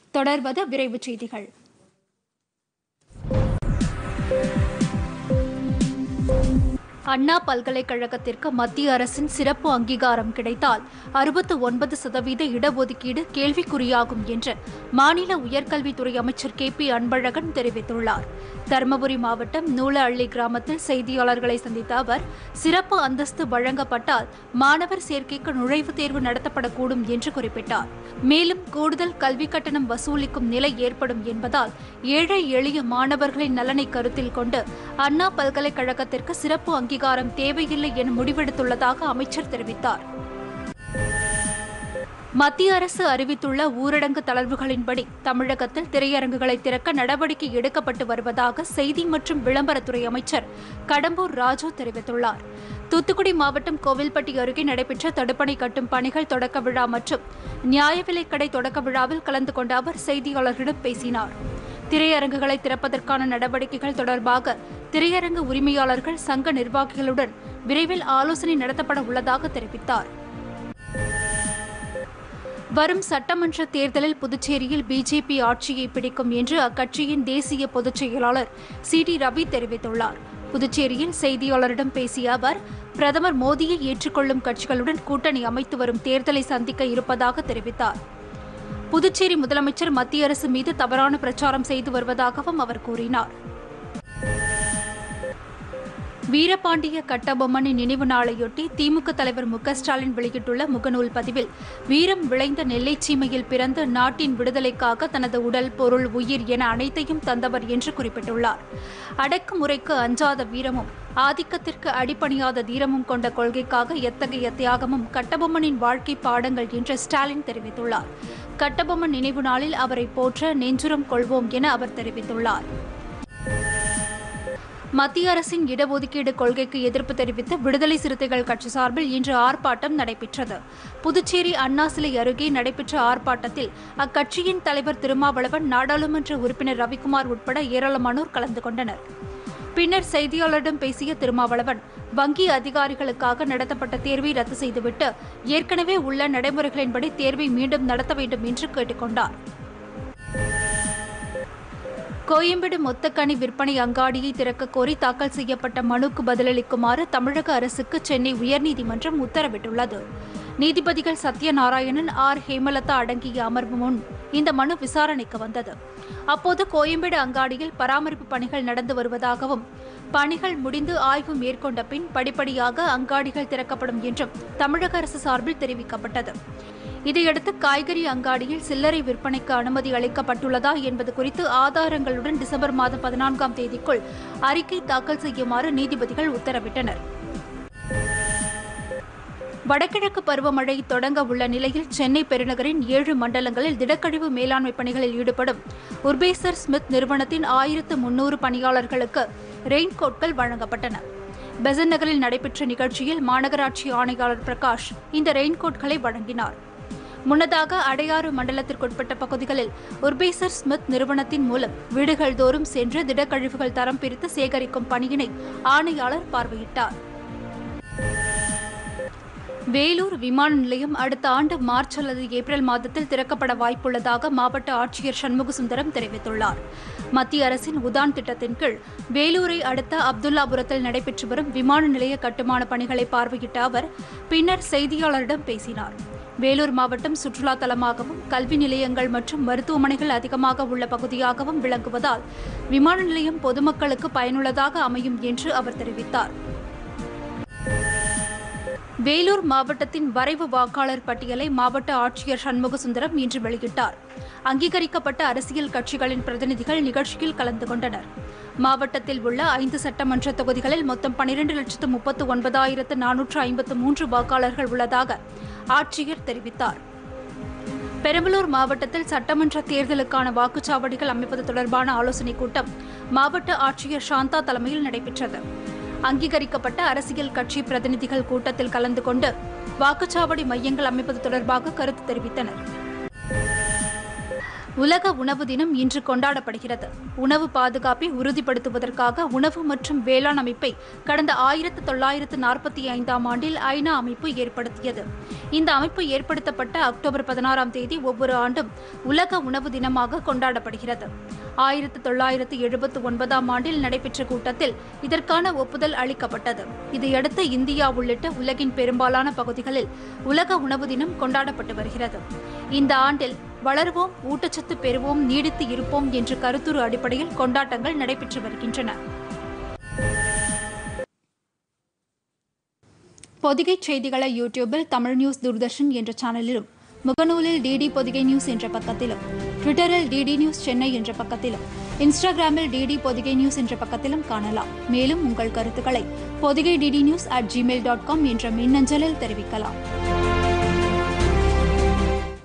தொடர்வது விரைவுச் செய்திகள் அண்ணா பல்கலைக்கழகத்திற்கு மத்திய அரசின் சிறப்பு அங்கீகாரம் கிடைத்தால் அறுபத்து ஒன்பது சதவீத இடஒதுக்கீடு கேள்விக்குறியாகும் என்று மாநில உயர்கல்வித்துறை அமைச்சர் கே பி அன்பழகன் தெரிவித்துள்ளார் தருமபுரி மாவட்டம் நூலஅள்ளி கிராமத்தில் செய்தியாளர்களை சந்தித்த அவர் சிறப்பு அந்தஸ்து வழங்கப்பட்டால் மாணவர் சேர்க்கைக்கு நுழைவுத் தேர்வு நடத்தப்படக்கூடும் என்று குறிப்பிட்டார் மேலும் கூடுதல் கல்வி கட்டணம் வசூலிக்கும் நிலை ஏற்படும் என்பதால் ஏழை எளிய மாணவர்களின் நலனை கருத்தில் கொண்டு அண்ணா பல்கலைக்கழகத்திற்கு சிறப்பு அங்கீகாரம் தேவையில்லை என முடிவெடுத்துள்ளதாக அமைச்சர் தெரிவித்தார் மத்திய அரசு அறிவித்துள்ள ஊரடங்கு தளர்வுகளின்படி தமிழகத்தில் திரையரங்குகளை திறக்க நடவடிக்கை எடுக்கப்பட்டு வருவதாக செய்தி மற்றும் விளம்பரத்துறை அமைச்சர் கடம்பூர் ராஜு தெரிவித்துள்ளார் தூத்துக்குடி மாவட்டம் கோவில்பட்டி அருகே நடைபெற்ற தடுப்பணை கட்டும் பணிகள் தொடக்க விழா மற்றும் நியாய விலைக் கடை தொடக்க விழாவில் கலந்து கொண்ட அவர் செய்தியாளர்களிடம் பேசினார் திரையரங்குகளை திறப்பதற்கான நடவடிக்கைகள் தொடர்பாக திரையரங்கு உரிமையாளர்கள் சங்க நிர்வாகிகளுடன் விரைவில் ஆலோசனை நடத்தப்பட உள்ளதாக தெரிவித்தார் வரும் சட்டமன்ற தேர்தலில் புதுச்சேரியில் பிஜேபி ஆட்சியை பிடிக்கும் என்று அக்கட்சியின் தேசிய பொதுச் செயலாளர் சி டி ரவி தெரிவித்துள்ளார் புதுச்சேரியில் செய்தியாளரிடம் பேசிய அவர் பிரதமர் மோடியை ஏற்றுக்கொள்ளும் கட்சிகளுடன் கூட்டணி அமைத்து வரும் தேர்தலை சந்திக்க இருப்பதாக தெரிவித்தார் புதுச்சேரி முதலமைச்சர் மத்திய அரசு மீது தவறான பிரச்சாரம் செய்து வருவதாகவும் அவர் கூறினார் வீரபாண்டிய கட்டபொம்மனின் நினைவு நாளையொட்டி திமுக தலைவர் மு க ஸ்டாலின் வெளியிட்டுள்ள முகநூல் பதிவில் வீரம் விளைந்த நெல்லைச் சீமையில் பிறந்து நாட்டின் விடுதலைக்காக தனது உடல் பொருள் உயிர் என அனைத்தையும் தந்தவர் என்று குறிப்பிட்டுள்ளார் அடக்குமுறைக்கு அஞ்சாத வீரமும் ஆதிக்கத்திற்கு அடிபணியாத தீரமும் கொண்ட கொள்கைக்காக எத்தகைய தியாகமும் கட்டபொம்மனின் வாழ்க்கை பாடங்கள் என்று ஸ்டாலின் தெரிவித்துள்ளார் கட்டபொம்மன் நினைவு நாளில் அவரை போற்ற நெஞ்சுரம் கொள்வோம் என அவர் தெரிவித்துள்ளார் மத்திய அரசின் இடஒதுக்கீடு கொள்கைக்கு எதிர்ப்பு தெரிவித்து விடுதலை சிறுத்தைகள் கட்சி சார்பில் இன்று ஆர்ப்பாட்டம் நடைபெற்றது புதுச்சேரி அண்ணா சிலை அருகே நடைபெற்ற ஆர்ப்பாட்டத்தில் அக்கட்சியின் தலைவர் திருமாவளவன் நாடாளுமன்ற உறுப்பினர் ரவிக்குமார் உட்பட ஏராளமானோர் கலந்து கொண்டனர் பின்னர் செய்தியாளரிடம் பேசிய திருமாவளவன் வங்கி அதிகாரிகளுக்காக நடத்தப்பட்ட தேர்வை ரத்து செய்துவிட்டு ஏற்கனவே உள்ள நடைமுறைகளின்படி தேர்வை மீண்டும் நடத்த வேண்டும் என்று கேட்டுக்கொண்டார் கோயம்பேடு மொத்தக்கனி விற்பனை அங்காடியை திறக்க கோரி தாக்கல் செய்யப்பட்ட மனுக்கு பதிலளிக்குமாறு தமிழக அரசுக்கு சென்னை உயர்நீதிமன்றம் உத்தரவிட்டுள்ளது நீதிபதிகள் சத்யநாராயணன் ஆர் ஹேமலதா அடங்கிய அமர்வு முன் இந்த மனு விசாரணைக்கு வந்தது அப்போது கோயம்பேடு அங்காடியில் பராமரிப்பு பணிகள் நடந்து வருவதாகவும் பணிகள் முடிந்து ஆய்வு மேற்கொண்ட பின் படிப்படியாக அங்காடிகள் திறக்கப்படும் என்றும் தமிழக அரசு சார்பில் தெரிவிக்கப்பட்டது இதையடுத்து காய்கறி அங்காடியில் சில்லறை விற்பனைக்கு அனுமதி அளிக்கப்பட்டுள்ளதா என்பது குறித்து ஆதாரங்களுடன் டிசம்பர் மாதம் பதினான்காம் தேதிக்குள் அறிக்கை தாக்கல் செய்யுமாறு நீதிபதிகள் உத்தரவிட்டனர் வடகிழக்கு பருவமழை தொடங்க உள்ள நிலையில் சென்னை பெருநகரின் ஏழு மண்டலங்களில் திடக்கழிவு மேலாண்மை பணிகளில் ஈடுபடும் உர்பேசர் ஸ்மித் நிறுவனத்தின் ஆயிரத்து முன்னூறு பணியாளர்களுக்கு ரெயின்கோட்கள் வழங்கப்பட்டன பெசன் நகரில் நடைபெற்ற நிகழ்ச்சியில் மாநகராட்சி ஆணையாளர் பிரகாஷ் இந்த ரெயின்கோட்களை வழங்கினார் முன்னதாக அடையாறு மண்டலத்திற்குட்பட்ட பகுதிகளில் உர்பேசர் ஸ்மித் நிறுவனத்தின் மூலம் வீடுகள் தோறும் சென்று திடக்கழிவுகள் தரம் பிரித்து சேகரிக்கும் பணியினை ஆணையாளர் பார்வையிட்டார் வேலூர் விமான நிலையம் அடுத்த ஆண்டு மார்ச் அல்லது ஏப்ரல் மாதத்தில் திறக்கப்பட வாய்ப்புள்ளதாக மாவட்ட ஆட்சியர் சண்முகசுந்தரம் தெரிவித்துள்ளார் மத்திய அரசின் உதான் திட்டத்தின் கீழ் வேலூரை அடுத்த அப்துல்லாபுரத்தில் நடைபெற்று வரும் விமான நிலைய கட்டுமான பணிகளை பார்வையிட்ட அவர் பின்னர் செய்தியாளரிடம் பேசினார் வேலூர் மாவட்டம் சுற்றுலா தலமாகவும் கல்வி நிலையங்கள் மற்றும் மருத்துவமனைகள் அதிகமாக உள்ள பகுதியாகவும் விளங்குவதால் விமான நிலையம் பொதுமக்களுக்கு பயனுள்ளதாக அமையும் என்று அவர் தெரிவித்தார் வேலூர் மாவட்டத்தின் வரைவு வாக்காளர் பட்டியலை மாவட்ட ஆட்சியர் சண்முகசுந்தரம் இன்று வெளியிட்டார் அங்கீகரிக்கப்பட்ட அரசியல் கட்சிகளின் பிரதிநிதிகள் நிகழ்ச்சியில் கலந்து கொண்டனர் மாவட்டத்தில் உள்ள ஐந்து சட்டமன்ற தொகுதிகளில் மொத்தம் பனிரெண்டு லட்சத்து முப்பத்து ஒன்பதாயிரத்து நானூற்று ஐம்பத்து மூன்று வாக்காளர்கள் உள்ளதாக ஆட்சியர் தெரிவித்தார் பெரம்பலூர் மாவட்டத்தில் சட்டமன்ற தேர்தலுக்கான வாக்குச்சாவடிகள் அமைப்பது தொடர்பான ஆலோசனைக் கூட்டம் மாவட்ட ஆட்சியர் சாந்தா தலைமையில் நடைபெற்றது அங்கீகரிக்கப்பட்ட அரசியல் கட்சி பிரதிநிதிகள் கூட்டத்தில் கலந்து கொண்டு வாக்குச்சாவடி மையங்கள் அமைப்பது தொடர்பாக கருத்து தெரிவித்தனர் உலக உணவு தினம் இன்று கொண்டாடப்படுகிறது உணவு பாதுகாப்பை உறுதிப்படுத்துவதற்காக உணவு மற்றும் வேளாண் அமைப்பை கடந்த ஆயிரத்து தொள்ளாயிரத்து நாற்பத்தி ஐந்தாம் ஆண்டில் ஐநா அமைப்பு ஏற்படுத்தியது இந்த அமைப்பு ஏற்படுத்தப்பட்ட அக்டோபர் பதினாறாம் தேதி ஒவ்வொரு ஆண்டும் உலக உணவு தினமாக கொண்டாடப்படுகிறது ஆயிரத்து தொள்ளாயிரத்து எழுபத்து ஒன்பதாம் ஆண்டில் நடைபெற்ற கூட்டத்தில் இதற்கான ஒப்புதல் அளிக்கப்பட்டது இதையடுத்து இந்தியா உள்ளிட்ட உலகின் பெரும்பாலான பகுதிகளில் உலக உணவு தினம் கொண்டாடப்பட்டு வருகிறது இந்த ஆண்டில் வளர்வோம் ஊட்டச்சத்து பெறுவோம் நீடித்து இருப்போம் என்ற கருத்துரு அடிப்படையில் கொண்டாட்டங்கள் நடைபெற்று வருகின்றன பொதிகை செய்திகளை யூடியூபில் தமிழ் நியூஸ் தூர்தர்ஷன் என்ற சேனலிலும் முகநூலில் டிடி பொதிகை நியூஸ் என்ற பக்கத்திலும் ட்விட்டரில் டிடி நியூஸ் சென்னை என்ற பக்கத்திலும் இன்ஸ்டாகிராமில் டிடி பொதிகை நியூஸ் என்ற பக்கத்திலும் காணலாம் மேலும் உங்கள் கருத்துக்களை Podhigai DD news at Gmail dot com என்ற மின்னஞ்சலில் தெரிவிக்கலாம்